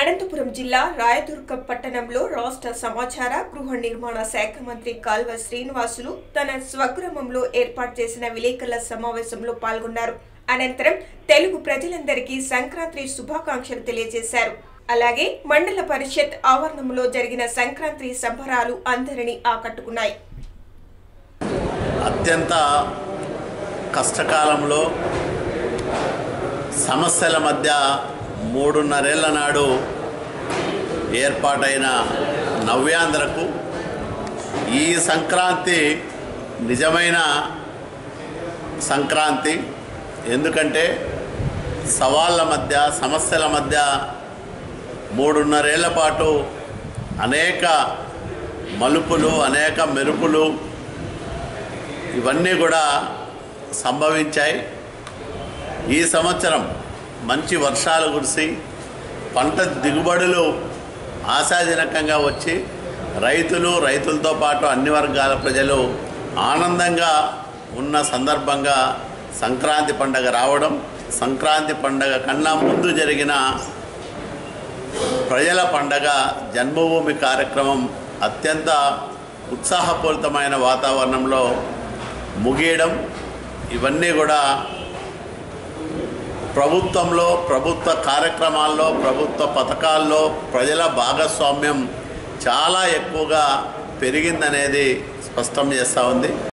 అనంతపురం జిల్లా రాయదుర్గం పట్టణంలో రాష్ట్ర సమాచార గృహ నిర్మాణ శాఖ మంత్రి కాల్వ శ్రీనివాసులు తన స్వగృహంలో ఏర్పాటు చేసిన విలేకరుల సమావేశంలో పాల్గొన్నారు అనంతరం తెలుగు ప్రజలందరికీ సంక్రాంతి శుభాకాంక్షలు తెలియజేశారు అలాగే మండల పరిషత్ ఆవరణంలో జరిగిన సంక్రాంతి సంబరాలు అందరినీ ఆకట్టుకున్నాయి అత్యంత కష్టకాలంలో సమస్యల మధ్య మూడున్నరేళ్ల నాడు ఏర్పాటైన నవ్యాంధ్రకు ఈ సంక్రాంతి నిజమైన సంక్రాంతి ఎందుకంటే సవాళ్ళ మధ్య సమస్యల మధ్య మూడున్నరేళ్ల పాటు అనేక మలుపులు అనేక మెరుపులు ఇవన్నీ కూడా సంభవించాయి ఈ సంవత్సరం మంచి వర్షాలు కురిసి పంట దిగుబడులు ఆశాజనకంగా వచ్చి రైతులు రైతులతో పాటు అన్ని వర్గాల ప్రజలు ఆనందంగా ఉన్న సందర్భంగా సంక్రాంతి పండగ రావడం సంక్రాంతి పండగ కన్నా ముందు జరిగిన ప్రజల పండగ జన్మభూమి కార్యక్రమం అత్యంత ఉత్సాహపూరితమైన వాతావరణంలో ముగియడం ఇవన్నీ కూడా ప్రభుత్వంలో ప్రభుత్వ కార్యక్రమాల్లో ప్రభుత్వ పథకాల్లో ప్రజల భాగస్వామ్యం చాలా ఎక్కువగా పెరిగిందనేది స్పష్టం చేస్తూ ఉంది